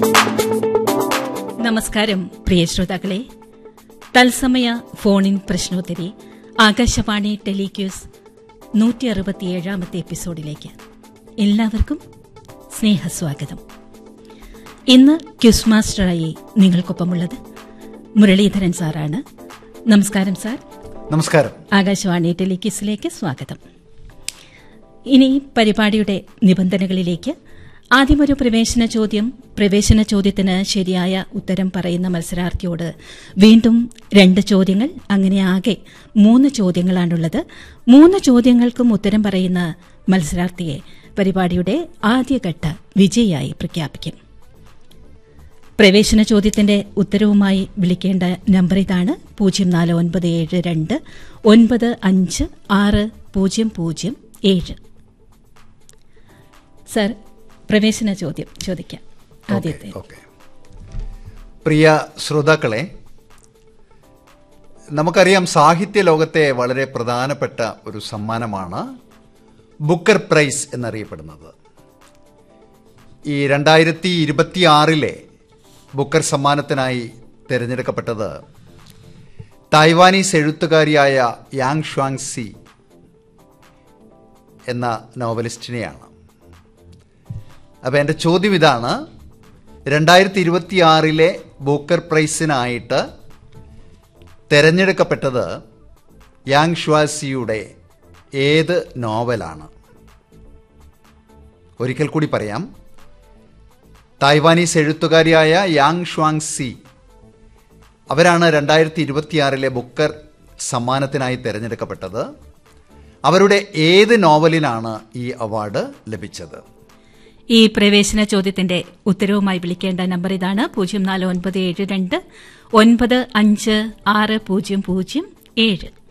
നമസ്കാരം പ്രിയ ശ്രോതാക്കളെ തത്സമയ ഫോണിൻ പ്രശ്നോത്തരി ആകാശവാണി ടെലിക്യൂസ് നൂറ്റി അറുപത്തിയേഴാമത്തെ എപ്പിസോഡിലേക്ക് എല്ലാവർക്കും സ്നേഹസ്വാഗതം ഇന്ന് ക്യൂസ് മാസ്റ്ററായി നിങ്ങൾക്കൊപ്പമുള്ളത് മുരളീധരൻ സാറാണ് നമസ്കാരം സാർ നമസ്കാരം ആകാശവാണി ടെലിക്യൂസിലേക്ക് സ്വാഗതം ഇനി പരിപാടിയുടെ നിബന്ധനകളിലേക്ക് ആദ്യമൊരു പ്രവേശന ചോദ്യം പ്രവേശന ചോദ്യത്തിന് ശരിയായ ഉത്തരം പറയുന്ന മത്സരാർത്ഥിയോട് വീണ്ടും രണ്ട് ചോദ്യങ്ങൾ അങ്ങനെ ആകെ മൂന്ന് ചോദ്യങ്ങളാണുള്ളത് മൂന്ന് ചോദ്യങ്ങൾക്കും ഉത്തരം പറയുന്ന മത്സരാർത്ഥിയെ പരിപാടിയുടെ ആദ്യഘട്ട വിജയിയായി പ്രഖ്യാപിക്കും പ്രവേശന ചോദ്യത്തിന്റെ ഉത്തരവുമായി വിളിക്കേണ്ട നമ്പർ ഇതാണ് പൂജ്യം നാല് ഒൻപത് ഏഴ് രണ്ട് ഒൻപത് അഞ്ച് ആറ് പൂജ്യം പൂജ്യം ഏഴ് സർ പ്രവേശന ചോദ്യം ചോദിക്കാം ആദ്യത്തെ ഓക്കെ പ്രിയ ശ്രോതാക്കളെ നമുക്കറിയാം സാഹിത്യ ലോകത്തെ വളരെ പ്രധാനപ്പെട്ട ഒരു സമ്മാനമാണ് ബുക്കർ പ്രൈസ് എന്നറിയപ്പെടുന്നത് ഈ രണ്ടായിരത്തി ഇരുപത്തിയാറിലെ ബുക്കർ സമ്മാനത്തിനായി തിരഞ്ഞെടുക്കപ്പെട്ടത് തായ്വാനീസ് എഴുത്തുകാരിയായ യാങ് ഷ്വാങ് സി എന്ന നോവലിസ്റ്റിനെയാണ് അപ്പോൾ എൻ്റെ ചോദ്യം ഇതാണ് രണ്ടായിരത്തി ഇരുപത്തിയാറിലെ ബൂക്കർ പ്രൈസിനായിട്ട് തിരഞ്ഞെടുക്കപ്പെട്ടത് യാങ് ഷ്വാസിയുടെ ഏത് നോവലാണ് ഒരിക്കൽ കൂടി പറയാം തായ്വാനീസ് എഴുത്തുകാരിയായ യാങ് ഷ്വാങ് സി അവരാണ് രണ്ടായിരത്തി ഇരുപത്തിയാറിലെ ബുക്കർ സമ്മാനത്തിനായി തിരഞ്ഞെടുക്കപ്പെട്ടത് അവരുടെ ഏത് നോവലിനാണ് ഈ അവാർഡ് ലഭിച്ചത് ഈ പ്രവേശന ചോദ്യത്തിന്റെ ഉത്തരവുമായി വിളിക്കേണ്ട നമ്പർ ഇതാണ് പൂജ്യം നാല് ഒൻപത് ഏഴ് രണ്ട് ഒൻപത് അഞ്ച് ആറ് പൂജ്യം പൂജ്യം ഏഴ്